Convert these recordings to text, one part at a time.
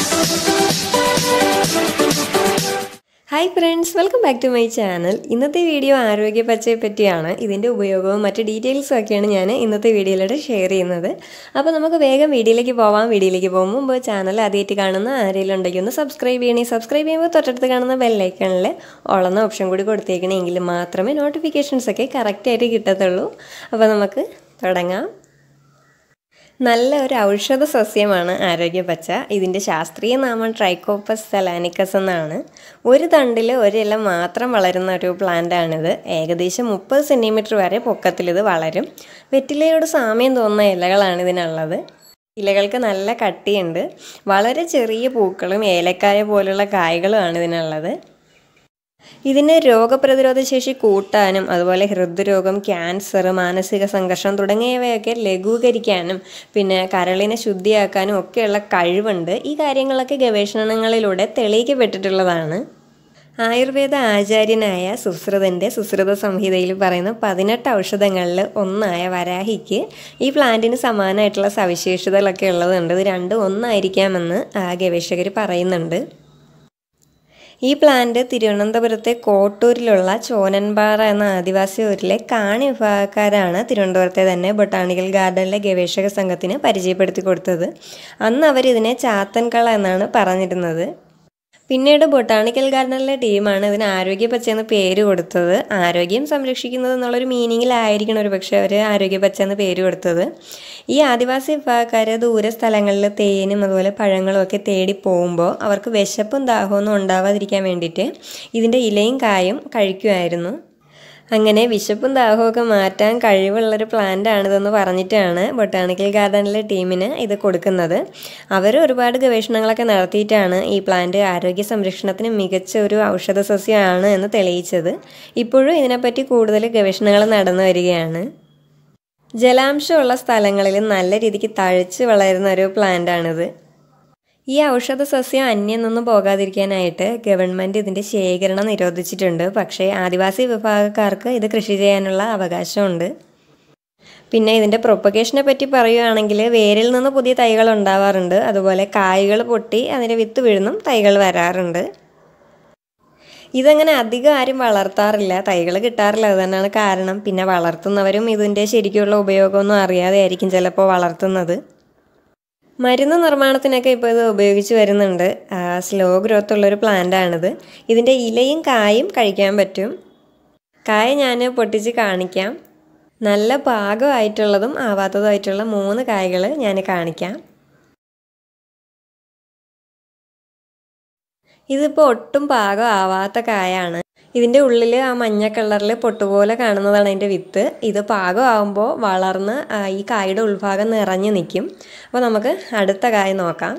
hi friends welcome back to my channel ഇന്നത്തെ video ആരോഗ്യ പച്ചയെ പറ്റിയാണ് ഇതിൻ്റെ ഉപയോഗവും മറ്റ് ഡീറ്റെയിൽസും ഒക്കെയാണ് ഞാൻ ഇന്നത്തെ വീഡിയോയിലൂടെ ഷെയർ ചെയ്യുന്നത് അപ്പോൾ നമുക്ക് വേഗം വീഡിയോയിലേക്ക് പോവാം വീഡിയോയിലേക്ക് പോകുമ്പോൾ മുമ്പ് ചാനൽ ആദ്യമായിട്ട് കാണുന്ന ആരെങ്കിലും ഉണ്ടെങ്കിൽ ഒന്ന് സബ്സ്ക്രൈബ് ചെയ്യണേ സബ്സ്ക്രൈബ് ചെയ്യുമ്പോൾ തൊട്ടടുത്ത് കാണുന്ന ബെല്ലൈക്കണിൽ ഓളെന്ന ഓപ്ഷൻ കൂടി കൊടുത്തേക്കണമെങ്കിൽ മാത്രമേ നോട്ടിഫിക്കേഷൻസ് ഒക്കെ കറക്റ്റായിട്ട് കിട്ടത്തുള്ളൂ അപ്പോൾ നമുക്ക് തുടങ്ങാം നല്ല ഒരു ഔഷധ സസ്യമാണ് ആരോഗ്യപച്ച ഇതിൻ്റെ ശാസ്ത്രീയ നാമം ട്രൈക്കോപ്പസ് സലാനിക്കസ് എന്നാണ് ഒരു തണ്ടിൽ ഒരില മാത്രം വളരുന്ന ഒരു പ്ലാന്റാണിത് ഏകദേശം മുപ്പത് സെൻറ്റിമീറ്റർ വരെ പൊക്കത്തിൽ ഇത് വളരും വെറ്റിലയോട് സാമ്യം തോന്നുന്ന ഇലകളാണ് ഇതിനുള്ളത് ഇലകൾക്ക് നല്ല കട്ടിയുണ്ട് വളരെ ചെറിയ പൂക്കളും ഏലക്കായ പോലുള്ള കായ്കളുമാണ് ഇതിനുള്ളത് ഇതിന് രോഗപ്രതിരോധ ശേഷി കൂട്ടാനും അതുപോലെ ഹൃദ്രോഗം ക്യാൻസർ മാനസിക സംഘർഷം തുടങ്ങിയവയൊക്കെ ലഘൂകരിക്കാനും പിന്നെ കരളിനെ ശുദ്ധിയാക്കാനും ഒക്കെയുള്ള കഴിവുണ്ട് ഈ കാര്യങ്ങളൊക്കെ ഗവേഷണങ്ങളിലൂടെ തെളിയിക്കപ്പെട്ടിട്ടുള്ളതാണ് ആയുർവേദ ആചാര്യനായ സുശ്രുതൻ്റെ സുശ്രുത സംഹിതയിൽ പറയുന്ന പതിനെട്ട് ഔഷധങ്ങളിൽ ഒന്നായ വരാഹിക്ക് ഈ പ്ലാന്റിന് സമാനമായിട്ടുള്ള സവിശേഷതകളൊക്കെ ഉള്ളതുണ്ട് ഇത് രണ്ടും ഒന്നായിരിക്കാമെന്ന് ഗവേഷകർ പറയുന്നുണ്ട് ഈ പ്ലാന്റ് തിരുവനന്തപുരത്തെ കോട്ടൂരിലുള്ള ചോനൻപാറ എന്ന ആദിവാസി ഊരിലെ കാണി വിഭാഗക്കാരാണ് തിരുവനന്തപുരത്തെ തന്നെ ബൊട്ടാണിക്കൽ ഗാർഡനിലെ ഗവേഷക സംഘത്തിന് പരിചയപ്പെടുത്തി കൊടുത്തത് അന്ന് അവർ ഇതിനെ ചാത്തൻകള എന്നാണ് പറഞ്ഞിരുന്നത് പിന്നീട് ബൊട്ടാണിക്കൽ ഗാർഡനിലെ ടീമാണ് ഇതിന് ആരോഗ്യ പച്ച എന്ന് പേര് കൊടുത്തത് ആരോഗ്യം സംരക്ഷിക്കുന്നത് എന്നുള്ളൊരു മീനിങ്ങിലായിരിക്കണം ഒരു പക്ഷേ അവർ ആരോഗ്യ പച്ച എന്ന് പേര് കൊടുത്തത് ഈ ആദിവാസി വിഭാഗക്കാർ ദൂര സ്ഥലങ്ങളിൽ തേനും അതുപോലെ പഴങ്ങളും ഒക്കെ തേടി പോകുമ്പോൾ അവർക്ക് വിശപ്പും ദാഹമൊന്നും ഉണ്ടാവാതിരിക്കാൻ വേണ്ടിയിട്ട് ഇതിൻ്റെ ഇലയും കായും കഴിക്കുമായിരുന്നു അങ്ങനെ വിശപ്പും ദാഹമൊക്കെ മാറ്റാൻ കഴിവുള്ളൊരു പ്ലാന്റ് ആണിതെന്ന് പറഞ്ഞിട്ടാണ് ബൊട്ടാണിക്കൽ ഗാർഡനിലെ ടീമിന് ഇത് കൊടുക്കുന്നത് അവർ ഒരുപാട് ഗവേഷണങ്ങളൊക്കെ നടത്തിയിട്ടാണ് ഈ പ്ലാന്റ് ആരോഗ്യ സംരക്ഷണത്തിന് മികച്ച ഒരു ഔഷധ സസ്യമാണ് എന്ന് തെളിയിച്ചത് ഇപ്പോഴും ഇതിനെപ്പറ്റി കൂടുതൽ ഗവേഷണങ്ങൾ നടന്നു വരികയാണ് ജലാംശമുള്ള സ്ഥലങ്ങളിൽ നല്ല രീതിക്ക് തഴച്ച് വളരുന്ന ഒരു പ്ലാന്റാണിത് ഈ ഔഷധ സസ്യം അന്യം നിന്ന് പോകാതിരിക്കാനായിട്ട് ഗവൺമെൻറ് ഇതിൻ്റെ ശേഖരണം നിരോധിച്ചിട്ടുണ്ട് പക്ഷേ ആദിവാസി വിഭാഗക്കാർക്ക് ഇത് കൃഷി ചെയ്യാനുള്ള അവകാശമുണ്ട് പിന്നെ ഇതിൻ്റെ പ്രൊപ്പഗേഷനെ പറ്റി പറയുകയാണെങ്കിൽ വേരിൽ നിന്ന് പുതിയ തൈകൾ ഉണ്ടാവാറുണ്ട് അതുപോലെ കായ്കൾ പൊട്ടി അതിൻ്റെ വിത്ത് വീഴുന്നും തൈകൾ വരാറുണ്ട് ഇതങ്ങനെ അധികം ആരും വളർത്താറില്ല തൈകൾ കിട്ടാറില്ല അത് തന്നെയാണ് കാരണം പിന്നെ വളർത്തുന്നവരും ഇതിൻ്റെ ശരിക്കുള്ള ഉപയോഗമൊന്നും അറിയാതെ ആയിരിക്കും ചിലപ്പോൾ വളർത്തുന്നത് മരുന്ന് നിർമ്മാണത്തിനൊക്കെ ഇപ്പോൾ ഇത് ഉപയോഗിച്ച് വരുന്നുണ്ട് സ്ലോ ഗ്രോത്ത് ഉള്ളൊരു പ്ലാന്റാണിത് ഇതിൻ്റെ ഇലയും കായും കഴിക്കാൻ പറ്റും കായ ഞാൻ പൊട്ടിച്ച് കാണിക്കാം നല്ല പാകമായിട്ടുള്ളതും ആവാത്തതുമായിട്ടുള്ള മൂന്ന് കായ്കൾ ഞാൻ കാണിക്കാം ഇതിപ്പോൾ ഒട്ടും പാകം ആവാത്ത കായാണ് ഇതിൻ്റെ ഉള്ളിൽ ആ മഞ്ഞ കളറിൽ പൊട്ടുപോലെ കാണുന്നതാണ് അതിൻ്റെ വിത്ത് ഇത് പാകമാകുമ്പോൾ വളർന്ന് ഈ കായുടെ ഉൾഭാഗം നിറഞ്ഞു നിൽക്കും അപ്പോൾ നമുക്ക് അടുത്ത കായ നോക്കാം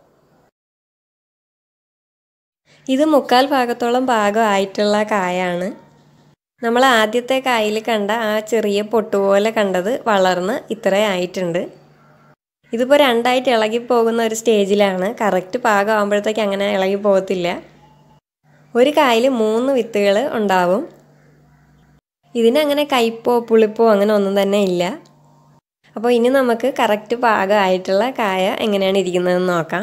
ഇത് മുക്കാൽ ഭാഗത്തോളം പാകമായിട്ടുള്ള കായാണ് നമ്മൾ ആദ്യത്തെ കായിൽ കണ്ട ആ ചെറിയ പൊട്ടുപോലെ കണ്ടത് വളർന്ന് ഇത്ര ആയിട്ടുണ്ട് ഇതിപ്പോൾ രണ്ടായിട്ട് ഇളകി പോകുന്ന ഒരു സ്റ്റേജിലാണ് കറക്റ്റ് പാകമാകുമ്പോഴത്തേക്ക് അങ്ങനെ ഇളകി പോകത്തില്ല ഒരു കായിൽ മൂന്ന് വിത്തുകൾ ഉണ്ടാവും ഇതിനങ്ങനെ കയ്പോ പുളിപ്പോ അങ്ങനെ ഒന്നും തന്നെ ഇല്ല അപ്പോൾ ഇനി നമുക്ക് കറക്റ്റ് പാകമായിട്ടുള്ള കായ എങ്ങനെയാണ് ഇരിക്കുന്നതെന്ന് നോക്കാം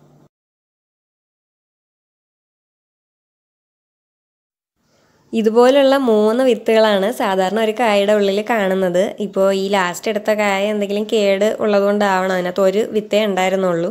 ഇതുപോലുള്ള മൂന്ന് വിത്തുകളാണ് സാധാരണ ഒരു കായയുടെ ഉള്ളിൽ കാണുന്നത് ഇപ്പോൾ ഈ ലാസ്റ്റ് എടുത്ത കായ എന്തെങ്കിലും കേട് ഉള്ളതുകൊണ്ടാവണം അതിനകത്ത് ഒരു വിത്തേ ഉണ്ടായിരുന്നുള്ളൂ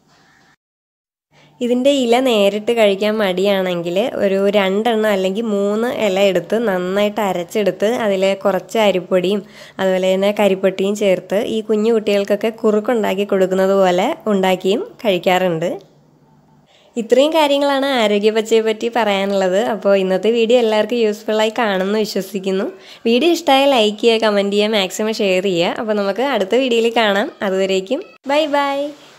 ഇതിൻ്റെ ഇല നേരിട്ട് കഴിക്കാൻ മടിയാണെങ്കിൽ ഒരു രണ്ടെണ്ണം അല്ലെങ്കിൽ മൂന്ന് ഇല എടുത്ത് നന്നായിട്ട് അരച്ചെടുത്ത് അതിൽ കുറച്ച് അരിപ്പൊടിയും അതുപോലെ തന്നെ കരിപ്പൊട്ടിയും ചേർത്ത് ഈ കുഞ്ഞു കുട്ടികൾക്കൊക്കെ കുറുക്കുണ്ടാക്കി കൊടുക്കുന്നത് പോലെ ഉണ്ടാക്കിയും കഴിക്കാറുണ്ട് ഇത്രയും കാര്യങ്ങളാണ് ആരോഗ്യപച്ചയെ പറ്റി പറയാനുള്ളത് അപ്പോൾ ഇന്നത്തെ വീഡിയോ എല്ലാവർക്കും യൂസ്ഫുള്ളായി കാണുമെന്ന് വിശ്വസിക്കുന്നു വീഡിയോ ഇഷ്ടമായ ലൈക്ക് ചെയ്യുക കമൻറ്റ് ചെയ്യുക മാക്സിമം ഷെയർ ചെയ്യുക അപ്പോൾ നമുക്ക് അടുത്ത വീഡിയോയിൽ കാണാം അതുവരേക്കും ബൈ ബൈ